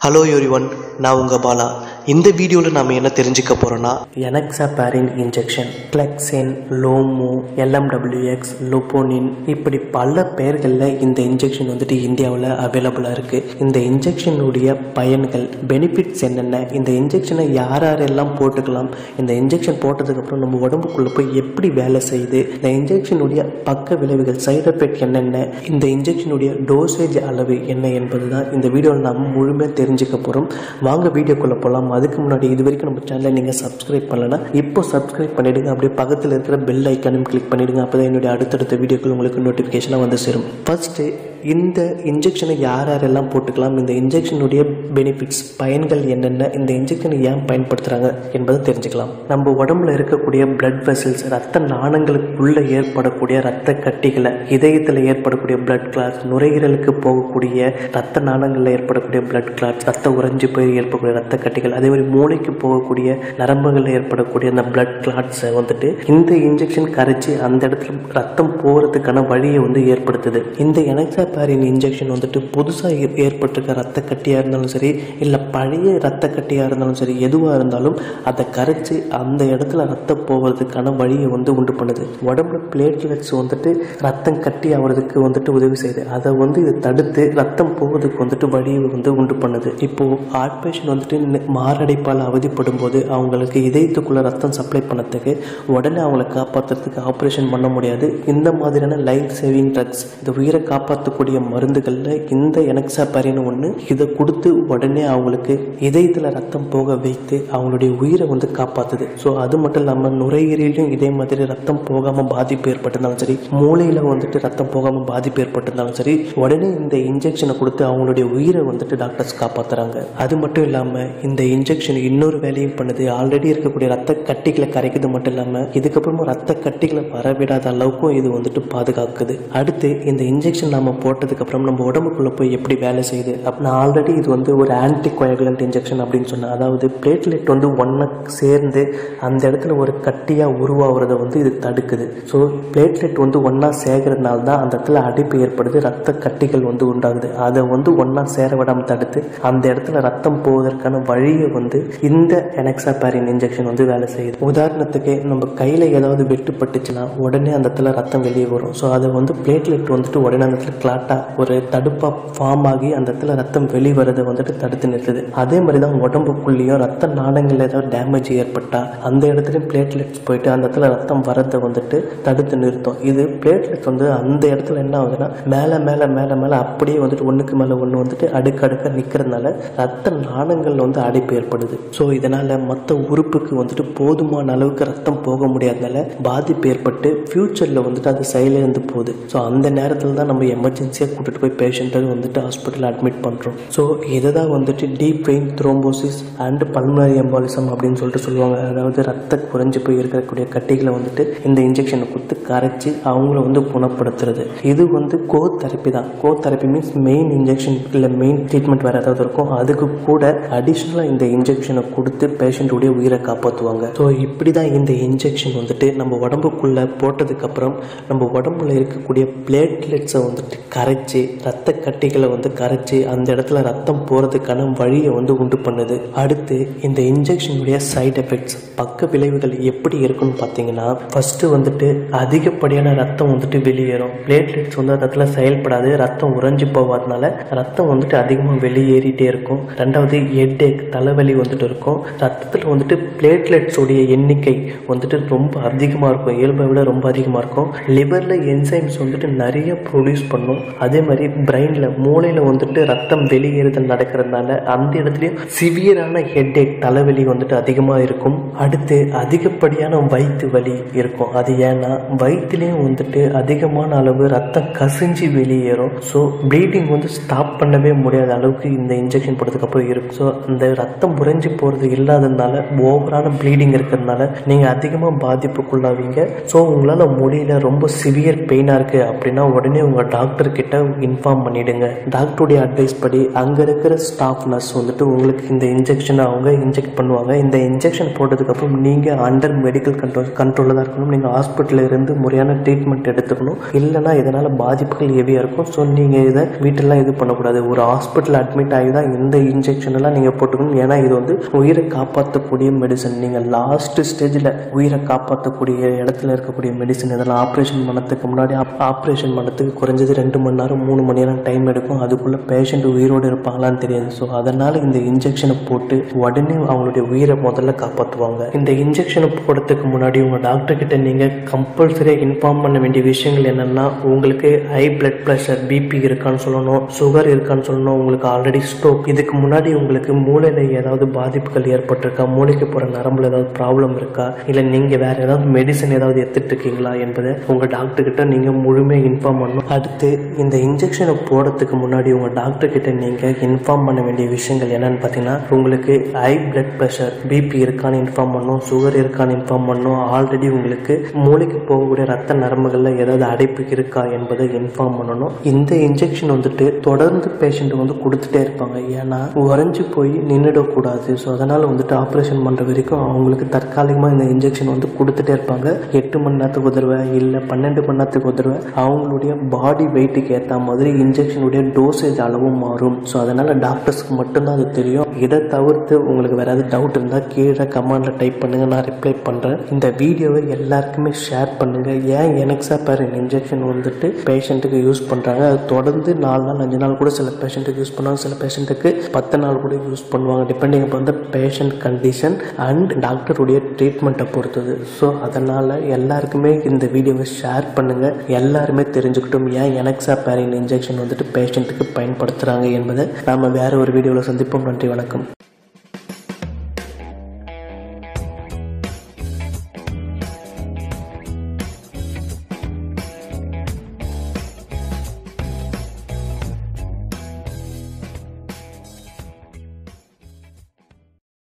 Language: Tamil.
ஹலோ எவ்ரிவன் நான் உங்கள் பாலா இந்த வீடியோவில் நாம் என்ன தெரிஞ்சுக்க போகிறோன்னா எனக்ஸாபாரின் இன்ஜெக்ஷன் கிளெக்ஸின் லோமோ எல்எம்டபிள்யூஎக்ஸ் லோபோனின் இப்படி பல பெயர்களில் இந்த இன்ஜெக்ஷன் வந்துட்டு இந்தியாவில் அவைலபிளாக இருக்குது இந்த இன்ஜெக்ஷனுடைய பயன்கள் பெனிஃபிட்ஸ் என்னென்ன இந்த இன்ஜெக்ஷனை யார் யாரெல்லாம் போட்டுக்கலாம் இந்த இன்ஜெக்ஷன் போட்டதுக்கப்புறம் நம்ம உடம்புக்குள்ளே போய் எப்படி வேலை செய்யுது இந்த இன்ஜெக்ஷனுடைய பக்க விளைவுகள் சைடு எஃபெக்ட் என்னென்ன இந்த இன்ஜெக்ஷனுடைய டோசேஜ் அளவு என்ன என்பது தான் இந்த வீடியோவில் நாம் முழுமையாக தெரிஞ்சுக்க போகிறோம் வாங்க வீடியோக்குள்ளே போகலாம் அதுக்கு முன்னாடி இது வரைக்கும் நம்ம சேனலை நீங்கள் சப்ஸ்கிரைப் பண்ணலன்னா இப்போ சப்ஸ்கிரைப் பண்ணிவிடுங்க அப்படியே பக்கத்தில் இருக்கிற பெல் ஐக்கானும் கிளிக் பண்ணிவிடுங்க அப்போ தான் என்னுடைய அடுத்தடுத்த வீடியோக்கள் உங்களுக்கு நோட்டிஃபிகேஷனாக வந்து சேரும் ஃபஸ்ட்டு இந்த இன்ஜெக்ஷனை யார் யாரெல்லாம் போட்டுக்கலாம் இந்த இன்ஜெக்ஷனுடைய பெனிஃபிட்ஸ் பயன்கள் என்னென்ன இந்த இன்ஜெக்ஷனை ஏன் பயன்படுத்துகிறாங்க என்பதை தெரிஞ்சுக்கலாம் நம்ம உடம்புல இருக்கக்கூடிய பிளட் வெசல்ஸ் ரத்த நாணங்களுக்குள்ளே ஏற்படக்கூடிய ரத்த கட்டிகளை இதயத்தில் ஏற்படக்கூடிய பிளட் கிளாட்ஸ் நுரையீரலுக்கு போகக்கூடிய ரத்த நாணங்களில் ஏற்படக்கூடிய பிளட் கிளாட்ஸ் ரத்த உறைஞ்சி போய் ஏற்படக்கூடிய ரத்த கட்டிகள் அதே மாதிரி மூளைக்கு போகக்கூடிய நரம்புகளில் ஏற்படக்கூடிய அந்த பிளட் கிளாட்ஸை வந்துட்டு இந்த இன்ஜெக்ஷன் கரைச்சி அந்த இடத்துல ரத்தம் போகிறதுக்கான வழியை வந்து ஏற்படுத்துது இந்த எனக்சாபாரின் இன்ஜெக்ஷன் வந்துட்டு புதுசாக ஏற்பட்டிருக்க ரத்த கட்டியாக இருந்தாலும் சரி இல்லை பழைய ரத்த கட்டியாக இருந்தாலும் சரி எதுவாக இருந்தாலும் அதை கரைச்சி அந்த இடத்துல ரத்தம் போகிறதுக்கான வழியை வந்து உண்டு பண்ணுது உடம்புல பிளேட்லெட்ஸ் வந்துட்டு ரத்தம் கட்டி ஆகிறதுக்கு வந்துட்டு உதவி செய்யுது அதை வந்து இதை தடுத்து ரத்தம் போகிறதுக்கு வந்துட்டு வழியை வந்து உண்டு பண்ணுது இப்போது ஹார்ட் பேஷண்ட் வந்துட்டு நெ- மாரடைப்பால் அவதிப்படும் போது அவங்களுக்கு இதயத்துக்குள்ள ரத்தம் சப்ளை பண்ணதுக்கு உடனே அவங்கள காப்பாற்றுறதுக்கு ஆப்ரேஷன் பண்ண முடியாது இந்த மாதிரியான லைஃப் சேவிங் ட்ரக்ஸ் இந்த உயிரை காப்பாற்றக்கூடிய மருந்துகளில் இந்த எனக்சாபாரின்னு ஒன்று இதை கொடுத்து உடனே அவங்களுக்கு இதயத்தில் ரத்தம் போக வைத்து அவங்களுடைய உயிரை வந்து காப்பாற்றுது ஸோ அது மட்டும் இல்லாமல் நுரையீரலையும் இதே மாதிரி ரத்தம் போகாமல் பாதிப்பு ஏற்பட்டிருந்தாலும் சரி மூளையில் வந்துட்டு ரத்தம் போகாமல் பாதிப்பு ஏற்பட்டிருந்தாலும் சரி உடனே இந்த இன்ஜெக்ஷனை கொடுத்து அவங்களுடைய உயிரை வந்துட்டு டாக்டர்ஸ் காப்பாற்றுறாங்க அது மட்டும் இல்லாமல் இந்த இன்ஜெக்ஷன் இன்னொரு வேலையும் பண்ணுது ஆல்ரெடி இருக்கக்கூடிய ரத்த கட்டிகளை கரைக்கிறது மட்டும் இல்லாமல் இதுக்கப்புறமா ரத்த கட்டிகளை வரவிடாத அளவுக்கும் இது வந்துட்டு பாதுகாக்குது அடுத்து இந்த இன்ஜெக்ஷன் நம்ம போட்டதுக்கப்புறம் நம்ம உடம்புக்குள்ளே போய் எப்படி வேலை செய்யுது அப்படின்னா ஆல்ரெடி இது வந்து ஒரு ஆன்டி கோயகுலண்ட் இன்ஜெக்ஷன் அப்படின்னு சொன்னேன் அதாவது பிளேட்லெட் வந்து ஒன்றா சேர்ந்து அந்த இடத்துல ஒரு கட்டியாக உருவாகிறத வந்து இது தடுக்குது ஸோ பிளேட்லெட் வந்து ஒன்றா சேர்க்கறதுனால தான் அந்த இடத்துல அடைப்பு ஏற்படுது ரத்த கட்டிகள் வந்து உண்டாகுது அதை வந்து ஒன்றா சேர விடாமல் தடுத்து அந்த இடத்துல ரத்தம் போவதற்கான வழியை வந்து இந்த எனக்சாபாரின் இன்ஜெக்ஷன் வந்து வேலை செய்யுது உதாரணத்துக்கு நம்ம கையில் ஏதாவது வெட்டுப்பட்டுச்சுன்னா உடனே அந்த இடத்துல ரத்தம் வெளியே வரும் ஸோ அதை வந்து பிளேட்லெட் வந்துட்டு உடனே அந்த இடத்துல கிளாட்டாக ஒரு தடுப்பாக ஃபார்ம் ஆகி அந்த இடத்துல ரத்தம் வெளிவரதை வந்துட்டு தடுத்து நிறுத்துது அதே மாதிரி தான் உடம்புக்குள்ளேயும் ரத்த நாணங்கள் ஏதாவது டேமேஜ் ஏற்பட்டால் அந்த இடத்துலையும் பிளேட்லெட்ஸ் போயிட்டு அந்த இடத்துல ரத்தம் வரதை வந்துட்டு தடுத்து நிறுத்தும் இது பிளேட்லெட்ஸ் வந்து அந்த இடத்துல என்ன ஆகுதுன்னா மேலே மேலே மேலே மேலே அப்படியே வந்துட்டு ஒன்றுக்கு மேலே ஒன்று வந்துட்டு அடுக்கு அடுக்க நிற்கிறதுனால ரத்த நாணங்கள் வந்து அடைப்பு ஏற்படுது ஸோ இதனால் மற்ற உறுப்புக்கு வந்துட்டு போதுமான அளவுக்கு ரத்தம் போக முடியாதனால பாதிப்பு ஏற்பட்டு ஃப்யூச்சரில் வந்துட்டு அது செயலிழந்து போகுது ஸோ அந்த நேரத்தில் தான் நம்ம எமர்ஜென்சியாக கூட்டிட்டு போய் பேஷண்ட்டை வந்துட்டு ஹாஸ்பிட்டலில் அட்மிட் பண்ணுறோம் ஸோ இதை தான் வந்துட்டு deep vein thrombosis and pulmonary embolism அப்படின்னு சொல்லிட்டு சொல்லுவாங்க அதாவது ரத்த குறைஞ்சு போய் இருக்கக்கூடிய கட்டிகளை வந்துட்டு இந்த இன்ஜெக்ஷனை கொடுத்து கரைச்சி அவங்கள வந்து குணப்படுத்துறது இது வந்து கோ தெரப்பி தான் co therapy means main injection இல்லை மெயின் ட்ரீட்மெண்ட் வேறு ஏதாவது இருக்கும் அதுக்கு கூட அடிஷ்னலாக இந்த இன்ஜெக்ஷனை கொடுத்து பேஷண்ட்டுடைய உயிரை காப்பாற்றுவாங்க ஸோ இப்படி தான் இந்த இன்ஜெக்ஷன் வந்துட்டு நம்ம உடம்புக்குள்ளே போட்டதுக்கப்புறம் நம்ம உடம்புல இருக்கக்கூடிய பிளேட்லெட்ஸை வந்துட்டு கரைச்சி ரத்த கட்டிகளை வந்து கரைச்சி அந்த இடத்துல ரத்தம் போகிறதுக்கான வழியை வந்து உண்டு பண்ணுது அடுத்து இந்த இன்ஜெக்ஷனுடைய சைடு எஃபெக்ட்ஸ் பக்க விளைவுகள் எப்படி இருக்குன்னு பார்த்தீங்கன்னா ஃபஸ்ட்டு வந்துட்டு அதிகப்படியான ரத்தம் வந்துட்டு வெளியேறும் பிளேட்லெட்ஸ் வந்து அந்த இடத்துல செயல்படாது ரத்தம் உறைஞ்சு போகாதனால ரத்தம் வந்துட்டு அதிகமாக வெளியேறிட்டே இருக்கும் ரெண்டாவது ஹெட்ஏக் தலைவலி வந்துட்டு இருக்கும் ரத்தத்தில் வந்துட்டு பிளேட்லெட்ஸ் உடைய எண்ணிக்கை வந்துட்டு ரொம்ப அதிகமாக இருக்கும் இயல்பை விட ரொம்ப அதிகமாக இருக்கும் லிவரில் என்சைம்ஸ் வந்துட்டு நிறைய ப்ரொடியூஸ் பண்ணும் அதே மாதிரி பிரெயினில் மூளையில் வந்துட்டு ரத்தம் வெளியேறுதல் நடக்கிறதுனால அந்த இடத்துலையும் சிவியரான ஹெட்ஏக் தலைவலி வந்துட்டு அதிகமாக இருக்கும் அடுத்து அதிகப்படியான வயிற்று வலி இருக்கும் அது ஏன்னா வயிற்றுலேயும் வந்துட்டு அதிகமான அளவு ரத்தம் கசிஞ்சு வெளியேறும் ஸோ ப்ளீடிங் வந்து ஸ்டாப் பண்ணவே முடியாத அளவுக்கு இந்த இன்ஜெக்ஷன் போட்டதுக்கப்புறம் இருக்கும் ஸோ அந்த ரத்தம் உறைஞ்சி போகிறது இல்லாததுனால ஓவரான ப்ளீடிங் இருக்கிறதுனால நீங்கள் அதிகமாக பாதிப்புக்குள்ளாவீங்க ஸோ உங்களால் முடியல ரொம்ப சிவியர் பெயினாக இருக்குது அப்படின்னா உடனே உங்கள் டாக்டரை டாக்டர் கிட்ட இன்ஃபார்ம் பண்ணிடுங்க டாக்டருடைய அட்வைஸ் படி அங்கே இருக்கிற ஸ்டாஃப் நர்ஸ் வந்துட்டு உங்களுக்கு இந்த இன்ஜெக்ஷனை அவங்க இன்ஜெக்ட் பண்ணுவாங்க இந்த இன்ஜெக்ஷன் போட்டதுக்கப்புறம் நீங்கள் அண்டர் மெடிக்கல் கண்ட்ரோல் கண்ட்ரோலில் தான் இருக்கணும் நீங்கள் ஹாஸ்பிட்டலில் இருந்து முறையான ட்ரீட்மெண்ட் எடுத்துக்கணும் இல்லைனா இதனால் பாதிப்புகள் ஹெவியாக இருக்கும் ஸோ நீங்கள் இதை வீட்டிலலாம் இது பண்ணக்கூடாது ஒரு ஹாஸ்பிட்டல் அட்மிட் ஆகி தான் இந்த இன்ஜெக்ஷன் எல்லாம் நீங்கள் போட்டுக்கணும் ஏன்னா இது வந்து உயிரை காப்பாற்றக்கூடிய மெடிசன் நீங்கள் லாஸ்ட் ஸ்டேஜில் உயிரை காப்பாற்றக்கூடிய இடத்துல இருக்கக்கூடிய மெடிசன் இதெல்லாம் ஆப்ரேஷன் பண்ணதுக்கு முன்னாடி ஆப்ரேஷன் பண்ணதுக்கு குறைஞ்சது ரெண்டு மணி நேரம் மூணு மணி நேரம் டைம் எடுக்கும் அதுக்குள்ளே பேஷண்ட் உயிரோடு இருப்பாங்களான்னு தெரியாது ஸோ அதனால் இந்த இன்ஜெக்ஷனை போட்டு உடனே அவங்களுடைய உயிரை முதல்ல காப்பாற்றுவாங்க இந்த இன்ஜெக்ஷனை போடுறதுக்கு முன்னாடி உங்கள் டாக்டர் கிட்ட நீங்கள் கம்பல்சரியாக இன்ஃபார்ம் பண்ண வேண்டிய விஷயங்கள் என்னென்னா உங்களுக்கு ஹை பிளட் ப்ரெஷர் பிபி இருக்கான்னு சொல்லணும் சுகர் இருக்கான்னு சொல்லணும் உங்களுக்கு ஆல்ரெடி ஸ்ட்ரோக் இதுக்கு முன்னாடி உங்களுக்கு மூளையில் ஏதாவது பாதிப்புகள் ஏற்பட்டிருக்கா மூளைக்கு போகிற நரம்புல ஏதாவது ப்ராப்ளம் இருக்கா இல்லை நீங்கள் வேறு ஏதாவது மெடிசன் ஏதாவது எடுத்துட்டு இருக்கீங்களா என்பதை உங்கள் டாக்டர் கிட்ட நீங்கள் முழுமையாக இன்ஃபார்ம் பண்ணணும் அடுத்து இந்த இன்ஜெக்ஷனை போடுறதுக்கு முன்னாடி உங்கள் டாக்டர் கிட்ட நீங்கள் இன்ஃபார்ம் பண்ண வேண்டிய விஷயங்கள் என்னன்னு பார்த்தீங்கன்னா உங்களுக்கு ஹை பிளட் ப்ரெஷர் பிபி இருக்கான்னு இன்ஃபார்ம் பண்ணணும் சுகர் இருக்கான்னு இன்ஃபார்ம் பண்ணணும் ஆல்ரெடி உங்களுக்கு மூளைக்கு போகக்கூடிய ரத்த நரம்புகளில் ஏதாவது அடைப்பு இருக்கா என்பதை இன்ஃபார்ம் பண்ணணும் இந்த இன்ஜெக்ஷன் வந்துட்டு தொடர்ந்து பேஷண்ட் வந்து கொடுத்துட்டே இருப்பாங்க ஏன்னா உறைஞ்சு போய் நின்றுடக்கூடாது ஸோ அதனால் வந்துட்டு ஆப்ரேஷன் பண்ணுற வரைக்கும் அவங்களுக்கு தற்காலிகமாக இந்த இன்ஜெக்ஷன் வந்து கொடுத்துட்டே இருப்பாங்க எட்டு மணி நேரத்துக்கு ஒரு தடவை இல்லை பன்னெண்டு மணி நேரத்துக்கு ஒரு தடவை அவங்களுடைய பாடி வெயிட்டுக்கு ஏற்ற மாதிரி இன்ஜெக்ஷனுடைய டோசேஜ் அளவும் மாறும் ஸோ அதனால் டாக்டர்ஸ்க்கு மட்டும்தான் அது தெரியும் இதை தவிர்த்து உங்களுக்கு வேறு ஏதாவது டவுட் இருந்தால் கீழே கமெண்டில் டைப் பண்ணுங்கள் நான் ரிப்ளை பண்ணுறேன் இந்த வீடியோவை எல்லாருக்குமே ஷேர் பண்ணுங்கள் ஏன் எனக்ஸா பேர் இன்ஜெக்ஷன் வந்துட்டு பேஷண்ட்டுக்கு யூஸ் பண்ணுறாங்க அது தொடர்ந்து நாலு நாள் அஞ்சு நாள் கூட சில பேஷண்ட்டுக்கு யூஸ் பண்ணுவாங்க சில பேஷண்ட்டுக்கு பத்து நாள் கூட யூஸ் பண்ணுவாங்க டிபெண்டிங் அப்போ வந்து பேஷண்ட் கண்டிஷன் அண்ட் டாக்டருடைய ட்ரீட்மெண்ட்டை பொறுத்தது ஸோ அதனால் எல்லாருக்குமே இந்த வீடியோவை ஷேர் பண்ணுங்கள் எல்லாருமே தெரிஞ்சுக்கிட்டும் ஏன் எனக்ஸா பேரின் இன்ஜெக்ஷன் வந்துட்டு பேஷண்ட்டுக்கு பயன்படுத்துகிறாங்க என்பதை நாம் வேறு ஒரு வீடியோவில் சந்திப்போம் நன்றி வணக்கம்